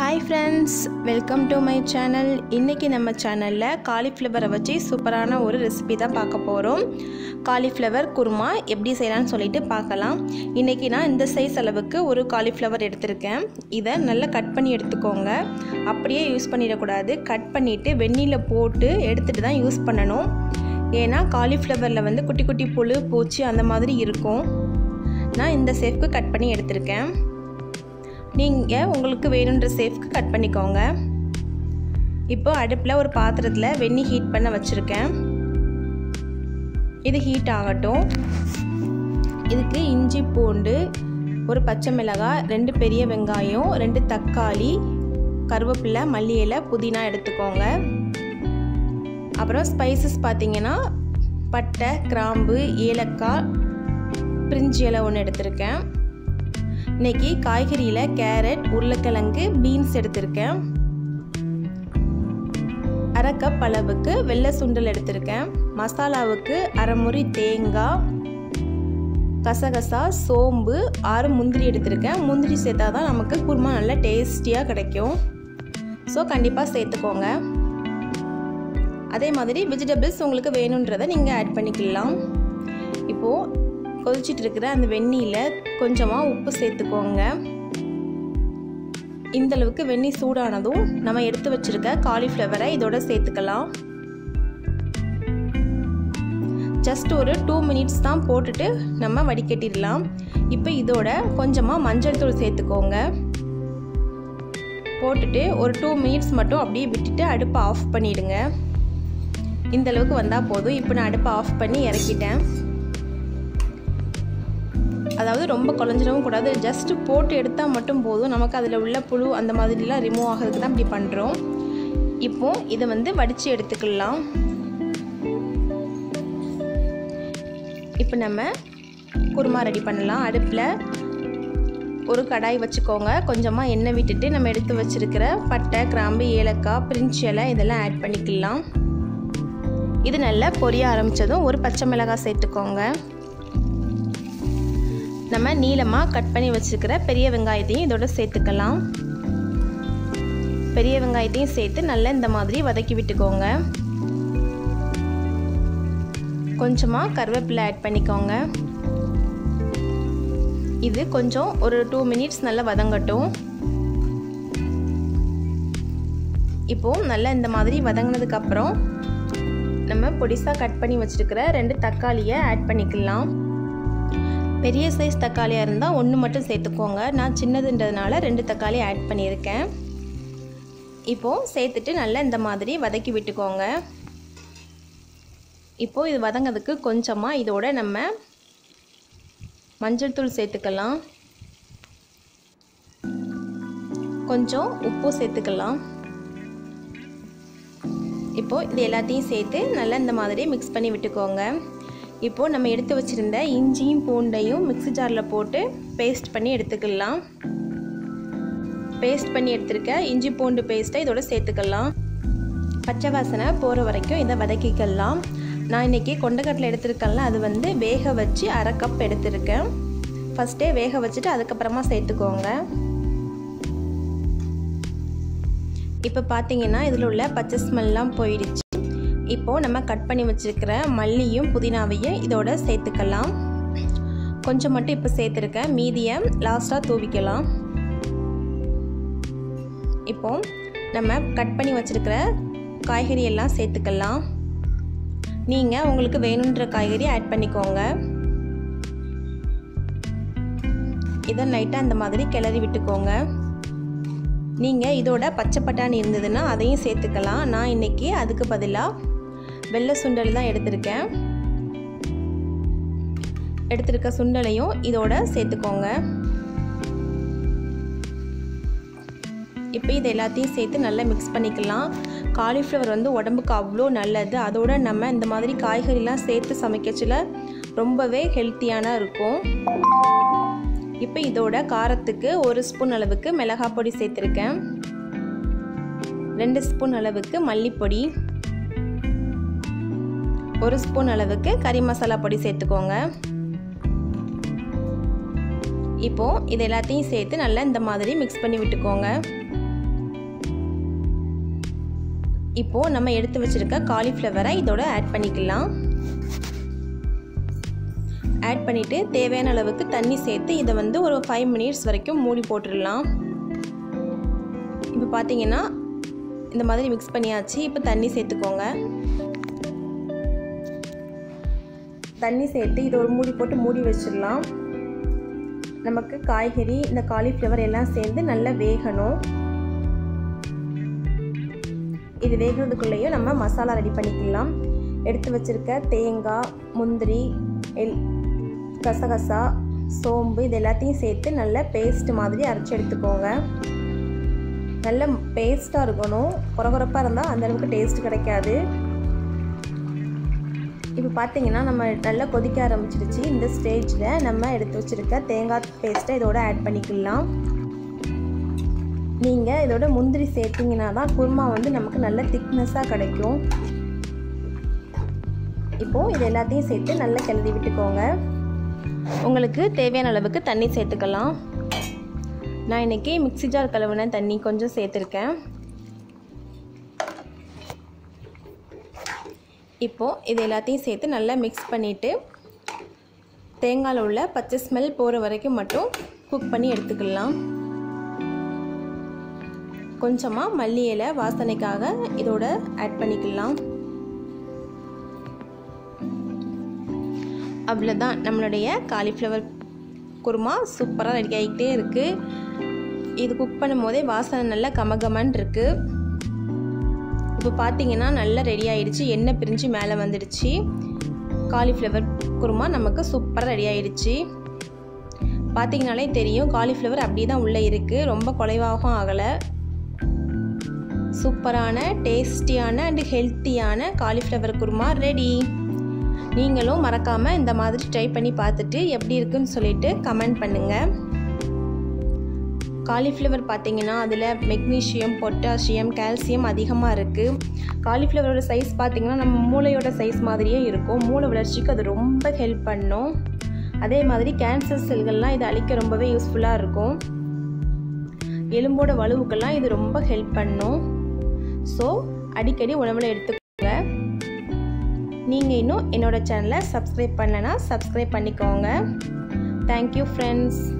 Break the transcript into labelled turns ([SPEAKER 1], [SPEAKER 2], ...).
[SPEAKER 1] hi friends welcome to my channel இன்றைக்கி நம்ம சேனலில் காலிஃப்ளவரை வச்சு சூப்பரான ஒரு ரெசிபி தான் பார்க்க போகிறோம் காலிஃப்ளவர் குருமா எப்படி செய்யலாம்னு சொல்லிட்டு பார்க்கலாம் இன்றைக்கி நான் இந்த சைஸ் அளவுக்கு ஒரு காலிஃப்ளவர் எடுத்திருக்கேன் இதை நல்லா கட் பண்ணி எடுத்துக்கோங்க அப்படியே யூஸ் பண்ணிடக்கூடாது கட் பண்ணிவிட்டு வெந்நீரில் போட்டு எடுத்துகிட்டு தான் யூஸ் பண்ணணும் ஏன்னா காலிஃப்ளவரில் வந்து குட்டி குட்டி புழு பூச்சி அந்த மாதிரி இருக்கும் நான் இந்த சேஃப்க்கு கட் பண்ணி எடுத்திருக்கேன் நீங்கள் உங்களுக்கு வேணுன்ற சேஃப்க்கு கட் பண்ணிக்கோங்க இப்போ அடுப்பில் ஒரு பாத்திரத்தில் வெந்நீர் ஹீட் பண்ண வச்சுருக்கேன் இது ஹீட் ஆகட்டும் இதுக்கு இஞ்சி பூண்டு ஒரு பச்சை மிளகாய் ரெண்டு பெரிய வெங்காயம் ரெண்டு தக்காளி கருவேப்பிலை மல்லி இலை புதினா எடுத்துக்கோங்க அப்புறம் ஸ்பைசஸ் பார்த்தீங்கன்னா பட்டை கிராம்பு ஏலக்காய் பிரிஞ்சி இலை ஒன்று எடுத்திருக்கேன் இன்னைக்கு காய்கறியில் கேரட் உருளைக்கிழங்கு பீன்ஸ் எடுத்திருக்கேன் அரை கப் அளவுக்கு வெள்ளை சுண்டல் எடுத்திருக்கேன் மசாலாவுக்கு அரை முறி தேங்காய் கசகசா சோம்பு ஆறு முந்திரி எடுத்திருக்கேன் முந்திரி சேர்த்தா தான் நமக்கு குருமா நல்லா டேஸ்டியாக கிடைக்கும் ஸோ கண்டிப்பாக சேர்த்துக்கோங்க அதே மாதிரி வெஜிடபிள்ஸ் உங்களுக்கு வேணுன்றதை நீங்கள் ஆட் பண்ணிக்கலாம் இப்போது கொதிச்சிட்டு இருக்கிற அந்த வெந்நீரில் கொஞ்சமாக உப்பு சேர்த்துக்கோங்க இந்த அளவுக்கு வெந்நீர் சூடானதும் நம்ம எடுத்து வச்சிருக்க காலிஃப்ளவரை இதோட சேர்த்துக்கலாம் ஜஸ்ட் ஒரு டூ மினிட்ஸ் தான் போட்டுட்டு நம்ம வடிகட்டிடலாம் இப்போ இதோட கொஞ்சமாக மஞ்சள் தூள் சேர்த்துக்கோங்க போட்டுட்டு ஒரு டூ மினிட்ஸ் மட்டும் அப்படியே விட்டுட்டு அடுப்பை ஆஃப் பண்ணிடுங்க இந்த அளவுக்கு வந்தால் போதும் இப்போ நான் அடுப்பை ஆஃப் பண்ணி இறக்கிட்டேன் அதாவது ரொம்ப குழஞ்சிடவும் கூடாது ஜஸ்ட் போட்டு எடுத்தால் மட்டும் போதும் நமக்கு அதில் உள்ள புழு அந்த மாதிரிலாம் ரிமூவ் ஆகிறதுக்கு தான் இப்படி பண்ணுறோம் இப்போ இதை வந்து வடித்து எடுத்துக்கலாம் இப்போ நம்ம குருமா ரெடி பண்ணலாம் அடுப்பில் ஒரு கடாய் வச்சுக்கோங்க கொஞ்சமாக எண்ணெய் விட்டுட்டு நம்ம எடுத்து வச்சுருக்கிற பட்டை கிராம்பு ஏலக்காய் பிரிஞ்சி இலை இதெல்லாம் ஆட் பண்ணிக்கலாம் இது நல்லா பொரிய ஆரம்பித்ததும் ஒரு பச்சை மிளகாய் சேர்த்துக்கோங்க நம்ம நீளமாக கட் பண்ணி வச்சுருக்கிற பெரிய வெங்காயத்தையும் இதோட சேர்த்துக்கலாம் பெரிய வெங்காயத்தையும் சேர்த்து நல்லா இந்த மாதிரி வதக்கி விட்டுக்கோங்க கொஞ்சமாக கருவேப்பிலை ஆட் பண்ணிக்கோங்க இது கொஞ்சம் ஒரு டூ மினிட்ஸ் நல்லா வதங்கட்டும் இப்போது நல்லா இந்த மாதிரி வதங்கினதுக்கப்புறம் நம்ம பொடிசாக கட் பண்ணி வச்சுருக்கிற ரெண்டு தக்காளியை ஆட் பண்ணிக்கலாம் பெரிய சைஸ் தக்காளியாக இருந்தால் ஒன்று மட்டும் சேர்த்துக்கோங்க நான் சின்னதுன்றதுனால ரெண்டு தக்காளி ஆட் பண்ணியிருக்கேன் இப்போது சேர்த்துட்டு நல்லா இந்த மாதிரி வதக்கி விட்டுக்கோங்க இப்போது இது வதங்கிறதுக்கு கொஞ்சமாக இதோட நம்ம மஞ்சள் தூள் சேர்த்துக்கலாம் கொஞ்சம் உப்பு சேர்த்துக்கலாம் இப்போது இது எல்லாத்தையும் சேர்த்து நல்லா இந்த மாதிரி மிக்ஸ் பண்ணி விட்டுக்கோங்க இப்போது நம்ம எடுத்து வச்சுருந்த இஞ்சியும் பூண்டையும் மிக்ஸி ஜாரில் போட்டு பேஸ்ட் பண்ணி எடுத்துக்கலாம் பேஸ்ட் பண்ணி எடுத்துருக்க இஞ்சி பூண்டு பேஸ்ட்டை இதோட சேர்த்துக்கலாம் பச்சை வாசனை போகிற வரைக்கும் இதை வதக்கிக்கலாம் நான் இன்றைக்கி கொண்டக்கடலை எடுத்துருக்கேன்ல அது வந்து வேக வச்சு அரை கப் எடுத்திருக்கேன் ஃபஸ்ட்டே வேக வச்சுட்டு அதுக்கப்புறமா சேர்த்துக்கோங்க இப்போ பார்த்தீங்கன்னா இதில் உள்ள பச்சை ஸ்மெல்லாம் போயிடுச்சு இப்போது நம்ம கட் பண்ணி வச்சுருக்கிற மல்லியும் புதினாவையும் இதோட சேர்த்துக்கலாம் கொஞ்சம் மட்டும் இப்போ சேர்த்துருக்கேன் மீதியை லாஸ்ட்டாக தூவிக்கலாம் இப்போது நம்ம கட் பண்ணி வச்சுருக்கிற காய்கறி எல்லாம் சேர்த்துக்கலாம் நீங்கள் உங்களுக்கு வேணுன்ற காய்கறி ஆட் பண்ணிக்கோங்க இதை லைட்டாக அந்த மாதிரி கிளறி விட்டுக்கோங்க நீங்கள் இதோட பச்சை பட்டாணி இருந்ததுன்னா அதையும் சேர்த்துக்கலாம் நான் இன்றைக்கி அதுக்கு பதிலாக வெள்ளை சுண்டல் தான் எடுத்திருக்கேன் எடுத்திருக்க சுண்டலையும் இதோட சேர்த்துக்கோங்க இப்போ இது எல்லாத்தையும் சேர்த்து நல்லா மிக்ஸ் பண்ணிக்கலாம் காலிஃப்ளவர் வந்து உடம்புக்கு அவ்வளோ நல்லது அதோட நம்ம இந்த மாதிரி காய்கறிலாம் சேர்த்து சமைக்கச்சில் ரொம்பவே ஹெல்த்தியான இருக்கும் இப்போ இதோட காரத்துக்கு ஒரு ஸ்பூன் அளவுக்கு மிளகாய் பொடி சேர்த்துருக்கேன் ரெண்டு ஸ்பூன் அளவுக்கு மல்லிப்பொடி ஒரு ஸ்பூன் அளவுக்கு கறி மசாலா பொடி சேர்த்துக்கோங்க இப்போது இது எல்லாத்தையும் சேர்த்து நல்லா இந்த மாதிரி மிக்ஸ் பண்ணி விட்டுக்கோங்க இப்போது நம்ம எடுத்து வச்சுருக்க காலிஃப்ளவரை இதோட ஆட் பண்ணிக்கலாம் ஆட் பண்ணிவிட்டு தேவையான அளவுக்கு தண்ணி சேர்த்து இதை வந்து ஒரு ஃபைவ் மினிட்ஸ் வரைக்கும் மூடி போட்டுடலாம் இப்போ பார்த்தீங்கன்னா இந்த மாதிரி மிக்ஸ் பண்ணியாச்சு இப்போ தண்ணி சேர்த்துக்கோங்க தண்ணி சேர்த்து இதை ஒரு மூடி போட்டு மூடி வச்சிடலாம் நமக்கு காய்கறி இந்த காலிஃப்ளவர் எல்லாம் சேர்ந்து நல்லா வேகணும் இது வேகிறதுக்குள்ளேயும் நம்ம மசாலா ரெடி பண்ணிக்கலாம் எடுத்து வச்சுருக்க தேங்காய் முந்திரி எல் கசகசா சோம்பு இது எல்லாத்தையும் சேர்த்து நல்ல பேஸ்ட் மாதிரி அரைச்சி எடுத்துக்கோங்க நல்ல பேஸ்ட்டாக இருக்கணும் குறகுறப்பாக இருந்தால் அந்தளவுக்கு டேஸ்ட் கிடைக்காது இப்போ பார்த்தீங்கன்னா நம்ம நல்லா கொதிக்க ஆரம்பிச்சிருச்சு இந்த ஸ்டேஜில் நம்ம எடுத்து வச்சுருக்க தேங்காய் பேஸ்ட்டை இதோட ஆட் பண்ணிக்கலாம் நீங்கள் இதோட முந்திரி சேர்த்திங்கன்னா தான் குருமா வந்து நமக்கு நல்ல திக்னஸாக கிடைக்கும் இப்போது இது எல்லாத்தையும் சேர்த்து நல்லா கிளறி விட்டுக்கோங்க உங்களுக்கு தேவையான அளவுக்கு தண்ணி சேர்த்துக்கலாம் நான் இன்றைக்கி மிக்ஸி ஜார் கழுவுன தண்ணி கொஞ்சம் சேர்த்துருக்கேன் இப்போது இது எல்லாத்தையும் சேர்த்து நல்லா மிக்ஸ் பண்ணிவிட்டு தேங்காயில் உள்ள பச்சை ஸ்மெல் போகிற வரைக்கும் மட்டும் குக் பண்ணி எடுத்துக்கலாம் கொஞ்சமாக மல்லி இலை வாசனைக்காக இதோட ஆட் பண்ணிக்கலாம் அவ்வளோதான் நம்மளுடைய காலிஃப்ளவர் குருமா சூப்பராக ரெடி ஆகிக்கிட்டே இருக்குது இது குக் பண்ணும் போதே வாசனை நல்லா கமகமன் இருக்குது இப்போ பார்த்தீங்கன்னா நல்லா ரெடி ஆகிடுச்சு எண்ணெய் பிரிஞ்சு மேலே வந்துடுச்சு காலிஃப்ளவர் குருமா நமக்கு சூப்பராக ரெடி ஆகிடுச்சு பார்த்தீங்கனாலே தெரியும் காலிஃப்ளவர் அப்படியே தான் உள்ளே இருக்குது ரொம்ப குறைவாகவும் ஆகலை சூப்பரான டேஸ்டியான அண்டு ஹெல்த்தியான காலிஃப்ளவர் குருமா ரெடி நீங்களும் மறக்காமல் இந்த மாதிரி ட்ரை பண்ணி பார்த்துட்டு எப்படி இருக்குன்னு சொல்லிட்டு கமெண்ட் பண்ணுங்கள் காலிஃப்ளவர் பார்த்தீங்கன்னா அதில் மெக்னீஷியம் பொட்டாசியம் கால்சியம் அதிகமாக இருக்குது காலிஃப்ளவரோட சைஸ் பார்த்திங்கன்னா நம்ம மூளையோட சைஸ் மாதிரியே இருக்கும் மூளை வளர்ச்சிக்கு அது ரொம்ப ஹெல்ப் பண்ணும் அதே மாதிரி கேன்சர் செல்கள்லாம் இதை அழிக்க ரொம்பவே யூஸ்ஃபுல்லாக இருக்கும் எலும்போட வலுவுக்கெல்லாம் இது ரொம்ப ஹெல்ப் பண்ணும் ஸோ அடிக்கடி உணவில் எடுத்துக்கோங்க நீங்கள் இன்னும் என்னோடய சேனலை சப்ஸ்கிரைப் பண்ணலைன்னா சப்ஸ்கிரைப் பண்ணிக்கோங்க தேங்க்யூ ஃப்ரெண்ட்ஸ்